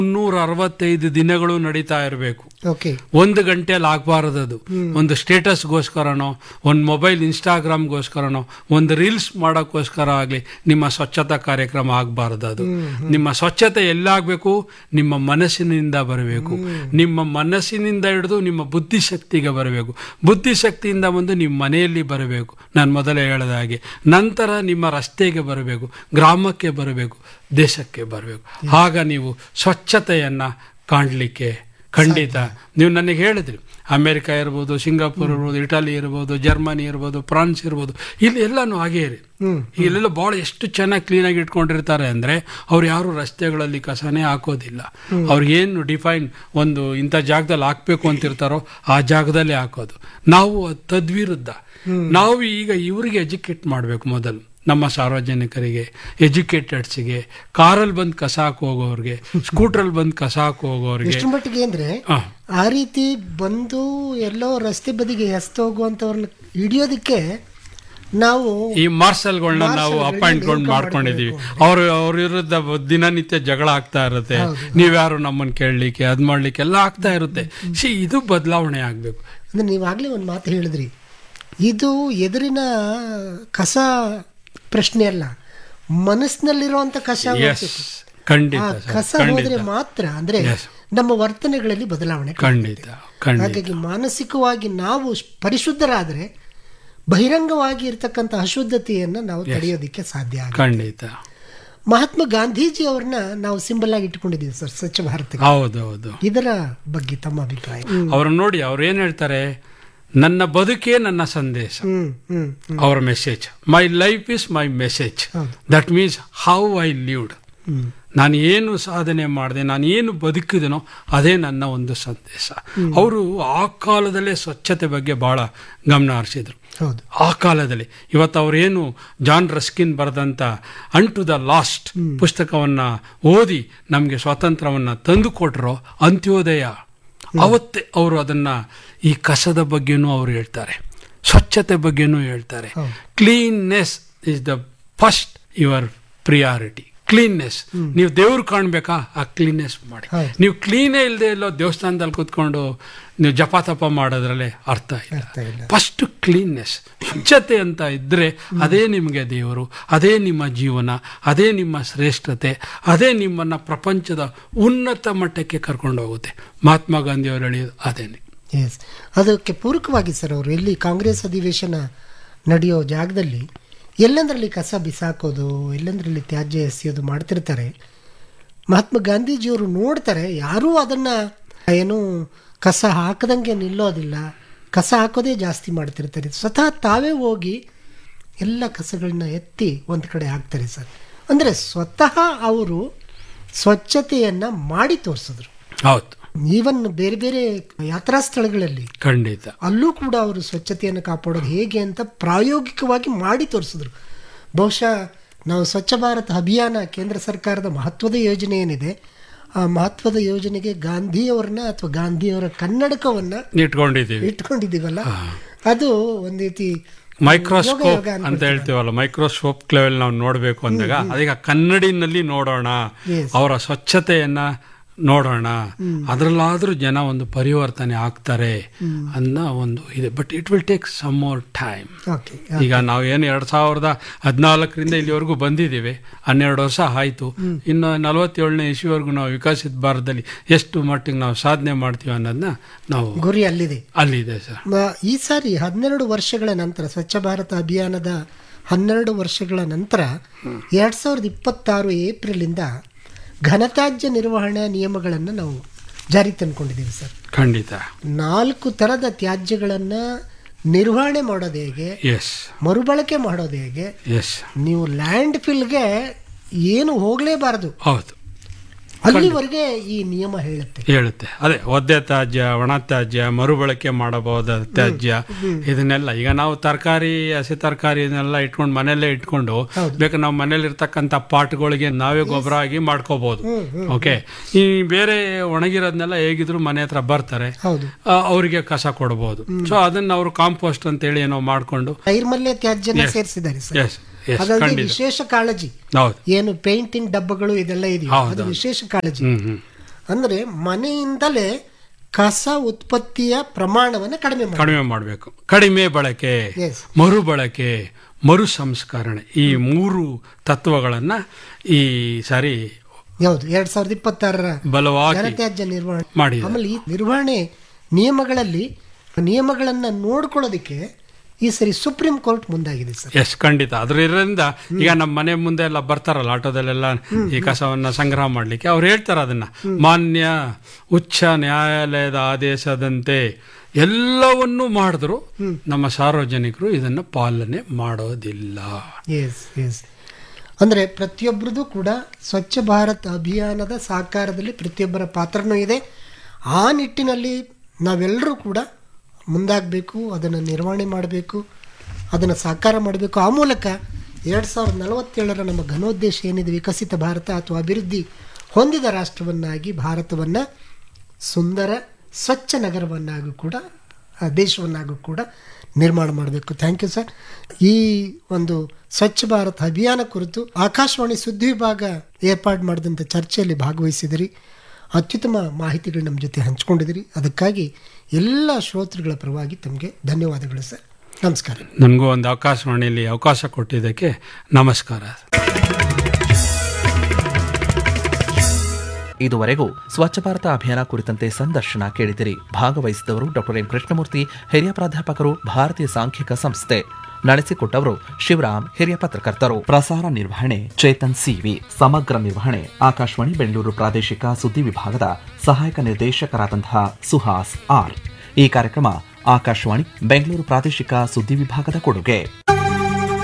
ಮುನ್ನೂರ ಅರವತ್ತೈದು ದಿನಗಳು ನಡೀತಾ ಇರಬೇಕು ಓಕೆ ಒಂದು ಗಂಟೆಯಲ್ಲಿ ಆಗ್ಬಾರದದು ಒಂದು ಸ್ಟೇಟಸ್ಗೋಸ್ಕರನೋ ಒಂದು ಮೊಬೈಲ್ ಇನ್ಸ್ಟಾಗ್ರಾಮ್ಗೋಸ್ಕರನೋ ಒಂದು ರೀಲ್ಸ್ ಮಾಡೋಕ್ಕೋಸ್ಕರ ಆಗಲಿ ನಿಮ್ಮ ಸ್ವಚ್ಛತಾ ಕಾರ್ಯಕ್ರಮ ಆಗಬಾರ್ದು ಅದು ನಿಮ್ಮ ಸ್ವಚ್ಛತೆ ಎಲ್ಲಾಗಬೇಕು ನಿಮ್ಮ ಮನಸ್ಸಿನಿಂದ ಬರಬೇಕು ನಿಮ್ಮ ಮನಸ್ಸಿನಿಂದ ಹಿಡಿದು ನಿಮ್ಮ ಬುದ್ಧಿಶಕ್ತಿಗೆ ಬರಬೇಕು ಬುದ್ಧಿಶಕ್ತಿಯಿಂದ ಬಂದು ನಿಮ್ಮ ಮನೆಯಲ್ಲಿ ಬರಬೇಕು ನಾನು ಮೊದಲೇ ಹೇಳಿದ ಹಾಗೆ ನಂತರ ನಿಮ್ಮ ರಸ್ತೆಗೆ ಬರಬೇಕು ಗ್ರಾಮಕ್ಕೆ ಬರಬೇಕು ದೇಶಕ್ಕೆ ಬರಬೇಕು ಆಗ ನೀವು ಸ್ವಚ್ಛತೆಯನ್ನು ಕಾಣಲಿಕ್ಕೆ ಖಂಡಿತ ನೀವು ನನಗೆ ಹೇಳಿದ್ರಿ ಅಮೆರಿಕ ಇರ್ಬೋದು ಸಿಂಗಾಪುರ್ ಇರ್ಬೋದು ಇಟಲಿ ಇರ್ಬೋದು ಜರ್ಮನಿ ಇರ್ಬೋದು ಫ್ರಾನ್ಸ್ ಇರ್ಬೋದು ಇಲ್ಲಿ ಎಲ್ಲಾನು ಹಾಗೇ ಇರಿ ಇಲ್ಲೆಲ್ಲ ಭಾಳ ಎಷ್ಟು ಚೆನ್ನಾಗಿ ಕ್ಲೀನಾಗಿ ಇಟ್ಕೊಂಡಿರ್ತಾರೆ ಅಂದ್ರೆ ಅವ್ರು ಯಾರು ರಸ್ತೆಗಳಲ್ಲಿ ಕಸನೇ ಹಾಕೋದಿಲ್ಲ ಅವ್ರಿಗೇನು ಡಿಫೈನ್ ಒಂದು ಇಂಥ ಜಾಗದಲ್ಲಿ ಹಾಕ್ಬೇಕು ಅಂತಿರ್ತಾರೋ ಆ ಜಾಗದಲ್ಲೇ ಹಾಕೋದು ನಾವು ಅದ್ ತದ್ವಿರುದ್ಧ ನಾವು ಈಗ ಇವರಿಗೆ ಎಜುಕೇಟ್ ಮಾಡಬೇಕು ಮೊದಲು ನಮ್ಮ ಸಾರ್ವಜನಿಕರಿಗೆ ಎಜುಕೇಟೆಡ್ಸ್ಗೆ ಕಾರಲ್ಲಿ ಬಂದು ಕಸ ಹಾಕಿ ಹೋಗೋರಿಗೆ ಸ್ಕೂಟ್ರಲ್ಲಿ ಬಂದು ಕಸ ಹಾಕಿ ಹೋಗೋರಿಗೆ ಎಷ್ಟು ಮಟ್ಟಿಗೆ ಅಂದ್ರೆ ಆ, ಆ ರೀತಿ ಬಂದು ಎಲ್ಲೋ ರಸ್ತೆ ಬದಿಗೆ ಎಸ್ತು ಹೋಗುವಂತವ್ರನ್ನ ಹಿಡಿಯೋದಕ್ಕೆ ನಾವು ಈ ಮಾರ್ಷಲ್ಗಳನ್ನ ನಾವು ಮಾರ್ಷಲ್ಗಳನ್ನ ಅಪಾಯಿಂಟ್ಮೆಂಟ್ ನೇಮಕ ಮಾಡ್ಕೊಂಡಿದೀವಿ ಅವ್ರು ಅವ್ರ ವಿರುದ್ಧ ದಿನನಿತ್ಯ ಜಗಳ ಆಗ್ತಾ ಇರುತ್ತೆ ನೀವ್ಯಾರು ನಮ್ಮನ್ನ ಕೇಳಲಿಕ್ಕೆ ಅದ್ ಮಾಡ್ಲಿಕ್ಕೆ ಎಲ್ಲ ಆಗ್ತಾ ಇರುತ್ತೆ ಸಿ ಇದು ಬದಲಾವಣೆ ಆಗ್ಬೇಕು ಅಂದ್ರೆ ನೀವಾಗ್ಲೇ ಒಂದು ಮಾತು ಹೇಳಿದ್ರಿ ಇದು ಎದುರಿನ ಕಸ ಪ್ರಶ್ನೆ ಅಲ್ಲ ಮನಸ್ಸಿನಲ್ಲಿರುವಂತ ಕಸ ಎಸ್ ಹೋಗ್ಬೇಕು. ಖಂಡಿತ ಆ ಸರ್, ಕಸ ಖಂಡಿತ ಹೋದ್ರೆ ಮಾತ್ರ ಅಂದ್ರೆ Yes. ನಮ್ಮ ವರ್ತನೆಗಳಲ್ಲಿ ಬದಲಾವಣೆ ಖಂಡಿತ ಖಂಡಿತ ಹಾಗಾಗಿ ಮಾನಸಿಕವಾಗಿ ನಾವು ಪರಿಶುದ್ಧರಾದ್ರೆ ಬಹಿರಂಗವಾಗಿ ಇರ್ತಕ್ಕಂಥ ಅಶುದ್ಧತೆಯನ್ನ ನಾವು ತಡೆಯೋದಿಕ್ಕೆ ಸಾಧ್ಯ ಆಗುತ್ತೆ ಖಂಡಿತ ಮಹಾತ್ಮ ಗಾಂಧೀಜಿ ಅವ್ರನ್ನ ನಾವು ಸಿಂಬಲ್ ಆಗಿ ಇಟ್ಕೊಂಡಿದ್ದೀವಿ ಸರ್ ಸ್ವಚ್ಛ ಭಾರತ ಹೌದೌದು ಇದರ ಬಗ್ಗೆ ತಮ್ಮ ಅಭಿಪ್ರಾಯ ಅವ್ರ ನೋಡಿ ಅವ್ರು ಏನ್ ಹೇಳ್ತಾರೆ ನನ್ನ ಬದುಕೇ ನನ್ನ ಸಂದೇಶ ಹ್ಮ್ ಹ್ಮ್ ಹ್ಮ್ ಅವರ message my life is my message ಹೌದು. That means how I lived ಹ್ಮ್ ನಾನು ಏನು ಸಾಧನೆ ಮಾಡಿದೆ ನಾನು ಏನು ಬದುಕಿದನೋ ಅದೇ ನನ್ನ ಒಂದು ಸಂದೇಶ ಅವರು ಆ ಕಾಲದಲ್ಲೇ ಸ್ವಚ್ಛತೆ ಬಗ್ಗೆ ಬಹಳ ಗಮನ ಹರಿಸಿದ್ರು ಹೌದು ಆ ಕಾಲದಲ್ಲಿ ಇವತ್ತು ಅವರೇನು ಜಾನ್ ರಸ್ಕಿನ್ ಬರೆದಂಥ ಅನ್ ಟು ದ ಲಾಸ್ಟ್ ಪುಸ್ತಕವನ್ನ ಓದಿ ನಮಗೆ ಸ್ವಾತಂತ್ರ್ಯವನ್ನ ತಂದು ಕೊಟ್ರೋ ಅಂತ್ಯೋದಯ ಅವತ್ತೇ ಅವರು ಅದನ್ನ ಈ ಕಸದ ಬಗ್ಗೆನೂ ಅವರು ಹೇಳ್ತಾರೆ ಸ್ವಚ್ಛತೆ ಬಗ್ಗೆನೂ ಹೇಳ್ತಾರೆ ಹೌದು. Cleanness is the first your priority cleanness ನೀವು ದೇವ್ರು ಕಾಣ್ಬೇಕಾ ಆ ಕ್ಲೀನ್ನೆಸ್ ಮಾಡಿ ಹೌದು. ನೀವು ಕ್ಲೀನೇ ಇಲ್ಲದೆ ಎಲ್ಲೋ ದೇವಸ್ಥಾನದಲ್ಲಿ ಕೂತ್ಕೊಂಡು ನೀವು ಜಪ ತಪ ಮಾಡೋದ್ರಲ್ಲೇ ಅರ್ಥ ಇಲ್ಲ ಅರ್ಥ ಇಲ್ಲ ಫಸ್ಟ್ ಕ್ಲೀನ್ನೆಸ್ ಸ್ವಚ್ಛತೆ ಅಂತ ಇದ್ದರೆ ಅದೇ ನಿಮಗೆ ದೇವರು ಅದೇ ನಿಮ್ಮ ಜೀವನ ಅದೇ ನಿಮ್ಮ ಶ್ರೇಷ್ಠತೆ ಅದೇ ನಿಮ್ಮನ್ನು ಪ್ರಪಂಚದ ಉನ್ನತ ಮಟ್ಟಕ್ಕೆ ಕರ್ಕೊಂಡು ಹೋಗುತ್ತೆ ಮಹಾತ್ಮ ಗಾಂಧಿ ಅವರು ಹೇಳಿದ ಅದೇನೆ ಎಸ್ ಅದಕ್ಕೆ ಪೂರಕವಾಗಿ ಸರ್ ಅವರು ಎಲ್ಲಿ ಕಾಂಗ್ರೆಸ್ ಅಧಿವೇಶನ ನಡೆಯೋ ಜಾಗದಲ್ಲಿ ಎಲ್ಲಂದ್ರಲ್ಲಿ ಕಸ ಬಿಸಾಕೋದು ಎಲ್ಲಂದ್ರಲ್ಲಿ ತ್ಯಾಜ್ಯ ಎಸೆಯೋದು ಮಾಡ್ತಿರ್ತಾರೆ ಮಹಾತ್ಮ ಗಾಂಧೀಜಿಯವರು ನೋಡ್ತಾರೆ ಯಾರೂ ಅದನ್ನ ಏನು ಕಸ ಹಾಕದಂಗೆ ನಿಲ್ಲೋದಿಲ್ಲ ಕಸ ಹಾಕೋದೇ ಜಾಸ್ತಿ ಮಾಡ್ತಿರ್ತಾರೆ ಸ್ವತಃ ತಾವೇ ಹೋಗಿ ಎಲ್ಲ ಕಸಗಳನ್ನ ಎತ್ತಿ ಒಂದು ಕಡೆ ಹಾಕ್ತಾರೆ ಸರ್ ಅಂದರೆ ಸ್ವತಃ ಅವರು ಸ್ವಚ್ಛತೆಯನ್ನ ಮಾಡಿ ತೋರಿಸಿದ್ರು ಹೌದು ಈವನ್ ಬೇರೆ ಬೇರೆ ಯಾತ್ರಾ ಸ್ಥಳಗಳಲ್ಲಿ ಖಂಡಿತ ಅಲ್ಲೂ ಕೂಡ ಅವರು ಸ್ವಚ್ಛತೆಯನ್ನು ಕಾಪಾಡೋದು ಹೇಗೆ ಅಂತ ಪ್ರಾಯೋಗಿಕವಾಗಿ ಮಾಡಿ ತೋರಿಸಿದ್ರು ಬಹುಶಃ ನಾವು ಸ್ವಚ್ಛ ಭಾರತ್ ಅಭಿಯಾನ ಕೇಂದ್ರ ಸರ್ಕಾರದ ಮಹತ್ವದ ಯೋಜನೆ ಏನಿದೆ ಆ ಮಹತ್ವದ ಯೋಜನೆಗೆ ಗಾಂಧಿಯವರನ್ನ ಅಥವಾ ಗಾಂಧಿಯವರ ಕನ್ನಡಕವನ್ನ ಇಟ್ಕೊಂಡಿದ್ದೀವಿ ಇಟ್ಕೊಂಡಿದ್ದೀವಲ್ಲ ಅದು ಒಂದ್ ರೀತಿ ಮೈಕ್ರೋಸ್ಕೋಪ್ ಯೋಗ ಯೋಗ ಅಂತ ಅನ್ಕೊಳ್ತಾರೆ. ಹೇಳ್ತೀವಲ್ಲ ಮೈಕ್ರೋಸ್ಕೋಪ್ ಲೆವೆಲ್ ನಾವು ನೋಡಬೇಕು ಅಂದಾಗ ಅದೀಗ ಕನ್ನಡಿನಲ್ಲಿ ನೋಡೋಣ Yes. ಅವರ ಸ್ವಚ್ಛತೆಯನ್ನ ನೋಡೋಣ ಅದರಲ್ಲಾದ್ರೂ ಜನ ಒಂದು ಪರಿವರ್ತನೆ ಆಗ್ತಾರೆ ಅನ್ನೋ ಒಂದು ಇದೆ but it will take some more time okay ಈಗ ನಾವು ಏನು ಎರಡ್ ಸಾವಿರದ ಹದಿನಾಲ್ಕರಿಂದ ಇಲ್ಲಿವರೆಗೂ ಬಂದಿದ್ದೀವಿ ಹನ್ನೆರಡು ವರ್ಷ ಆಯ್ತು ಇನ್ನು ನಲವತ್ತೇಳನೇ ಇಸ್ವಿವರೆಗೂ ನಾವು ವಿಕಸಿತ ಭಾರತದಲ್ಲಿ ಎಷ್ಟು ಮಟ್ಟಿಗೆ ನಾವು ಸಾಧನೆ ಮಾಡ್ತೀವಿ ಅನ್ನೋದನ್ನ ನಾವು ಗುರಿ ಅಲ್ಲಿದೆ ಅಲ್ಲಿದೆ ಸರ್ ಮ- ಈ ಸಾರಿ ಹನ್ನೆರಡು ವರ್ಷಗಳ ನಂತರ ಸ್ವಚ್ಛ ಭಾರತ ಅಭಿಯಾನದ ಹನ್ನೆರಡು ವರ್ಷಗಳ ನಂತರ ಎರಡ್ ಸಾವಿರದ ಇಪ್ಪತ್ತಾರು ಏಪ್ರಿಲಿಂದ ಘನತ್ಯಾಜ್ಯ ನಿರ್ವಹಣಾ ನಿಯಮಗಳನ್ನು ನಾವು ಜಾರಿಗೆ ತಂದ್ಕೊಂಡಿದ್ದೀವಿ ಸರ್ ಖಂಡಿತ ನಾಲ್ಕು ಥರದ ತ್ಯಾಜ್ಯಗಳನ್ನ ನಿರ್ವಹಣೆ ಮಾಡೋದು ಹೇಗೆ ಎಸ್ ಮರುಬಳಕೆ ಮಾಡೋದು ಹೇಗೆ ಎಸ್ ನೀವು ಲ್ಯಾಂಡ್ ಫಿಲ್ಗೆ ಏನು ಹೋಗಲೇಬಾರದು ಹೌದು ಅಲ್ಲಿವರೆಗೆ ಈ ನಿಯಮ ಹೇಳುತ್ತೆ ಹೇಳುತ್ತೆ ಅದೇ ಒದ್ದೆ ತ್ಯಾಜ್ಯ ಒಣ ತ್ಯಾಜ್ಯ ಮರುಬಳಕೆ ಮಾಡಬಹುದಾದ ತ್ಯಾಜ್ಯ ಇದನ್ನೆಲ್ಲ ಈಗ ನಾವು ತರಕಾರಿ ಹಸಿ ತರಕಾರಿ ಇದನ್ನೆಲ್ಲ ಇಟ್ಕೊಂಡು ಮನೆಯಲ್ಲೇ ಇಟ್ಕೊಂಡು ಹೌದು. ಬೇಕಾದ್ರೆ ನಾವು ಮನೇಲಿ ಇರ್ತಕ್ಕಂಥ ಪಾಟ್ಗಳಿಗೆ ನಾವೇ ಗೊಬ್ಬರ ಆಗಿ ಮಾಡ್ಕೋಬಹುದು ಓಕೆ ಈ ಬೇರೆ ಒಣಗಿರೋದನ್ನೆಲ್ಲ ಹೇಗಿದ್ರು ಮನೆ ಹತ್ರ ಬರ್ತಾರೆ ಹೌದು ಆ, ಅವರಿಗೆ ಕಸ ಕೊಡಬಹುದು ಸೊ ಅದನ್ನ ಅವರು ಕಾಂಪೋಸ್ಟ್ ಅಂತೇಳಿ ಏನೋ ಮಾಡ್ಕೊಂಡು ನೈರ್ಮಲ್ಯ ತ್ಯಾಜ್ಯನ Yes. ಸೇರಿಸಿದ್ದಾರೆ ಸರ್ ಎಸ್ ಎಸ್ ಹಾಗಾಗಿ ಖಂಡಿತ ವಿಶೇಷ ಕಾಳಜಿ ಹೌದು ಏನು ಪೇಂಟಿಂಗ್ ಡಬ್ಬಗಳು ಇದೆಲ್ಲ ಇದೆಯೋ ಹೌದು, ಅದು ಹೌದು. ವಿಶೇಷ ಕಾಳಜಿ ಹ್ಮ್ ಹ್ಮ್ ಅಂದ್ರೆ ಮನೆಯಿಂದಲೇ ಕಸ ಉತ್ಪತ್ತಿಯ ಪ್ರಮಾಣವನ್ನು ಕಡಿಮೆ ಮಾಡಿ ಕಡಿಮೆ ಮಾಡಬೇಕು ಕಡಿಮೆ ಬಳಕೆ Yes. ಮರು ಬಳಕೆ ಮರು ಸಂಸ್ಕರಣೆ ಈ ಮೂರು ತತ್ವಗಳನ್ನ ಈ ಸಾರಿ ಯಾವುದು ಎರಡ್ ಸಾವಿರದ ಇಪ್ಪತ್ತಾರರ ಬಲವಾಗಿ ಘನತ್ಯಾಜ್ಯ ನಿರ್ವಹಣೆ ಮಾಡಿದೆ. ಆಮೇಲೆ ಈ ನಿರ್ವಹಣೆ ನಿಯಮಗಳಲ್ಲಿ ನಿಯಮಗಳನ್ನ ನೋಡ್ಕೊಳ್ಳೋದಕ್ಕೆ ಈ ಸರಿ ಸುಪ್ರೀಂ ಕೋರ್ಟ್ ಮುಂದಾಗಿದೆ ಸರ್ ಎಸ್ ಖಂಡಿತ ಅದರಿಂದ ಈಗ ನಮ್ಮ ಮನೆ ಮುಂದೆ ಎಲ್ಲ ಬರ್ತಾರಲ್ಲ ಆಟೋದಲ್ಲೆಲ್ಲ ಈ ಕಸವನ್ನ ಸಂಗ್ರಹ ಮಾಡ್ಲಿಕ್ಕೆ ಅವ್ರು ಹೇಳ್ತಾರೆ ಅದನ್ನ ಮಾನ್ಯ ಉಚ್ಚ ನ್ಯಾಯಾಲಯದ ಆದೇಶದಂತೆ ಎಲ್ಲವನ್ನೂ ಮಾಡಿದ್ರು ನಮ್ಮ ಸಾರ್ವಜನಿಕರು ಇದನ್ನ ಪಾಲನೆ ಮಾಡೋದಿಲ್ಲ ಎಸ್ ಎಸ್ ಅಂದರೆ ಪ್ರತಿಯೊಬ್ಬರದು ಕೂಡ ಸ್ವಚ್ಛ ಭಾರತ್ ಅಭಿಯಾನದ ಸಾಕಾರದಲ್ಲಿ ಪ್ರತಿಯೊಬ್ಬರ ಪಾತ್ರನೂ ಇದೆ ಆ ನಿಟ್ಟಿನಲ್ಲಿ ನಾವೆಲ್ಲರೂ ಕೂಡ ಮುಂದಾಗಬೇಕು ಅದನ್ನು ನಿರ್ವಹಣೆ ಮಾಡಬೇಕು ಅದನ್ನು ಸಾಕಾರ ಮಾಡಬೇಕು ಆ ಮೂಲಕ ಎರಡು ಸಾವಿರದ ನಲವತ್ತೇಳರ ನಮ್ಮ ಘನೋದ್ದೇಶ ಏನಿದೆ ವಿಕಸಿತ ಭಾರತ ಅಥವಾ ಅಭಿವೃದ್ಧಿ ಹೊಂದಿದ ರಾಷ್ಟ್ರವನ್ನಾಗಿ ಭಾರತವನ್ನು ಸುಂದರ ಸ್ವಚ್ಛ ನಗರವನ್ನಾಗೂ ಕೂಡ ಆ ದೇಶವನ್ನಾಗೂ ಕೂಡ ನಿರ್ಮಾಣ ಮಾಡಬೇಕು ಥ್ಯಾಂಕ್ ಯು ಸರ್ ಈ ಒಂದು ಸ್ವಚ್ಛ ಭಾರತ್ ಅಭಿಯಾನ ಕುರಿತು ಆಕಾಶವಾಣಿ ಸುದ್ದಿ ವಿಭಾಗ ಏರ್ಪಾಡು ಮಾಡಿದಂಥ ಚರ್ಚೆಯಲ್ಲಿ ಭಾಗವಹಿಸಿದಿರಿ ಅತ್ಯುತ್ತಮ ಮಾಹಿತಿಗಳು ನಮ್ಮ ಜೊತೆ ಹಂಚ್ಕೊಂಡಿದ್ದೀರಿ ಅದಕ್ಕಾಗಿ ಎಲ್ಲ ಶ್ರೋತೃಗಳ ಪರವಾಗಿ ತಮಗೆ ಧನ್ಯವಾದಗಳು ಸರ್ ನಮಸ್ಕಾರ ನನಗೂ ಒಂದು ಆಕಾಶವಾಣಿಯಲ್ಲಿ ಅವಕಾಶ ಕೊಟ್ಟಿದ್ದಕ್ಕೆ ನಮಸ್ಕಾರ ಇದುವರೆಗೂ ಸ್ವಚ್ಛ ಭಾರತ ಅಭಿಯಾನ ಕುರಿತಂತೆ ಸಂದರ್ಶನ ಕೇಳಿದಿರಿ ಭಾಗವಹಿಸಿದವರು ಡಾಕ್ಟರ್ ಎಂ ಕೃಷ್ಣಮೂರ್ತಿ ಹಿರಿಯ ಪ್ರಾಧ್ಯಾಪಕರು ಭಾರತೀಯ ಸಾಂಖ್ಯಿಕ ಸಂಸ್ಥೆ ನಡೆಸಿಕೊಟ್ಟವರು ಶಿವರಾಮ್ ಹಿರಿಯ ಪತ್ರಕರ್ತರು ಪ್ರಸಾರ ನಿರ್ವಹಣೆ ಚೇತನ್ ಸಿವಿ ಸಮಗ್ರ ನಿರ್ವಹಣೆ ಆಕಾಶವಾಣಿ ಬೆಂಗಳೂರು ಪ್ರಾದೇಶಿಕ ಸುದ್ದಿ ವಿಭಾಗದ ಸಹಾಯಕ ನಿರ್ದೇಶಕರಾದಂತಹ ಸುಹಾಸ್ ಆರ್ ಈ ಕಾರ್ಯಕ್ರಮ ಆಕಾಶವಾಣಿ ಬೆಂಗಳೂರು ಪ್ರಾದೇಶಿಕ ಸುದ್ದಿ ವಿಭಾಗದ ಕೊಡುಗೆ